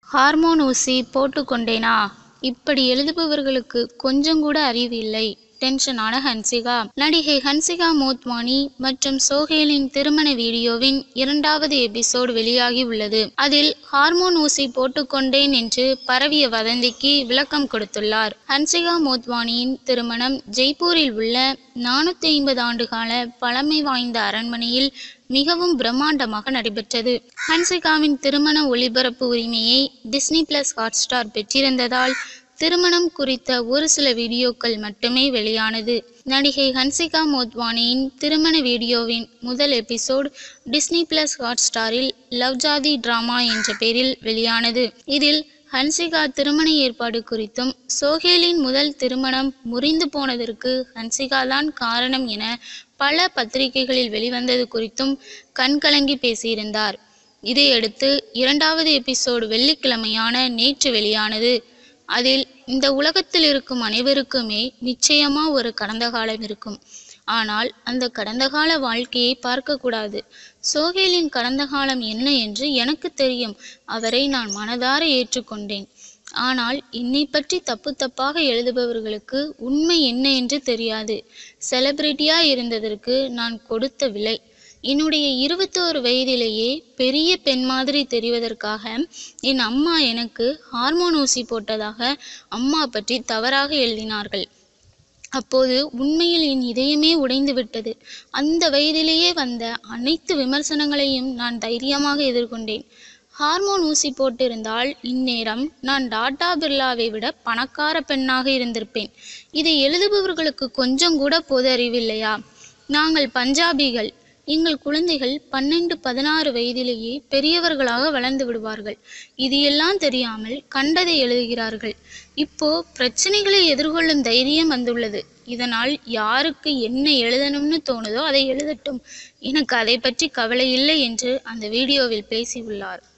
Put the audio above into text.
hormone ஊசி போட்டுக்கொண்டேனா இப்படி எழுதுபவர்களுக்கு கொஞ்சம் கூட அறிவு இல்லை டென்ஷனான ஹன்சிகா நடிகை ஹன்சிகா மோத்வானி மற்றும் சோஹேலின் திருமண வீடியோவின் இரண்டாவது எபிசோடு வெளியாகி உள்ளது அதில் ஹார்மோன் ஊசி போட்டுக்கொண்டேன் என்று பரவிய வதந்திக்கு விளக்கம் கொடுத்துள்ளார் ஹன்சிகா மோத்வானியின் திருமணம் ஜெய்ப்பூரில் உள்ள நானூற்றி ஐம்பது ஆண்டுகால பழமை வாய்ந்த அரண்மனையில் மிகவும் பிரம்மாண்டமாக நடைபெற்றது ஹன்சிகாவின் திருமண ஒளிபரப்பு உரிமையை டிஸ்னி பிளஸ் ஹாட்ஸ்டார் பெற்றிருந்ததால் திருமணம் குறித்த ஒரு சில வீடியோக்கள் மட்டுமே வெளியானது நடிகை ஹன்சிகா மோத்வானியின் திருமண வீடியோவின் முதல் எபிசோட் டிஸ்னி பிளஸ் ஹாட்ஸ்டாரில் லவ் ஜாதி டிராமா என்ற பெயரில் வெளியானது இதில் ஹன்சிகா திருமண ஏற்பாடு குறித்தும் சோஹேலின் முதல் திருமணம் முறிந்து போனதற்கு ஹன்சிகா தான் காரணம் என பல பத்திரிகைகளில் வெளிவந்தது குறித்தும் கண்கலங்கி பேசியிருந்தார் இதையடுத்து இரண்டாவது எபிசோடு வெள்ளிக்கிழமையான நேற்று வெளியானது அதில் இந்த உலகத்தில் இருக்கும் அனைவருக்குமே நிச்சயமா ஒரு கடந்த காலம் இருக்கும் ஆனால் அந்த கடந்த கால வாழ்க்கையை பார்க்கக்கூடாது சோஹேலின் கடந்த காலம் என்ன என்று எனக்கு தெரியும் அவரை நான் மனதார ஏற்றுக்கொண்டேன் ஆனால் என்னை பற்றி தப்பு தப்பாக எழுதுபவர்களுக்கு உண்மை என்ன என்று தெரியாது செலிபிரிட்டியா இருந்ததற்கு நான் கொடுத்த விலை என்னுடைய இருபத்தோரு வயதிலேயே பெரிய பெண் மாதிரி தெரிவதற்காக என் அம்மா எனக்கு ஹார்மோன் ஊசி போட்டதாக அம்மா பற்றி தவறாக எழுதினார்கள் அப்போது உண்மையில் என் இதயமே உடைந்து விட்டது அந்த வயதிலேயே வந்த அனைத்து விமர்சனங்களையும் நான் தைரியமாக எதிர்கொண்டேன் ஹார்மோன் ஊசி போட்டிருந்தால் இந்நேரம் நான் டாடா பிர்லாவை விட பணக்கார பெண்ணாக இருந்திருப்பேன் இதை எழுதுபவர்களுக்கு கொஞ்சம் கூட பொது அறிவில்லையா நாங்கள் பஞ்சாபிகள் எங்கள் குழந்தைகள் பன்னெண்டு பதினாறு வயதிலேயே பெரியவர்களாக வளர்ந்து விடுவார்கள் இது எல்லாம் தெரியாமல் கண்டதை எழுதுகிறார்கள் இப்போ பிரச்சனைகளை எதிர்கொள்ளும் தைரியம் வந்துள்ளது இதனால் யாருக்கு என்ன எழுதணும்னு தோணுதோ அதை எழுதட்டும் எனக்கு அதை பற்றி கவலை இல்லை என்று அந்த வீடியோவில் பேசியுள்ளார்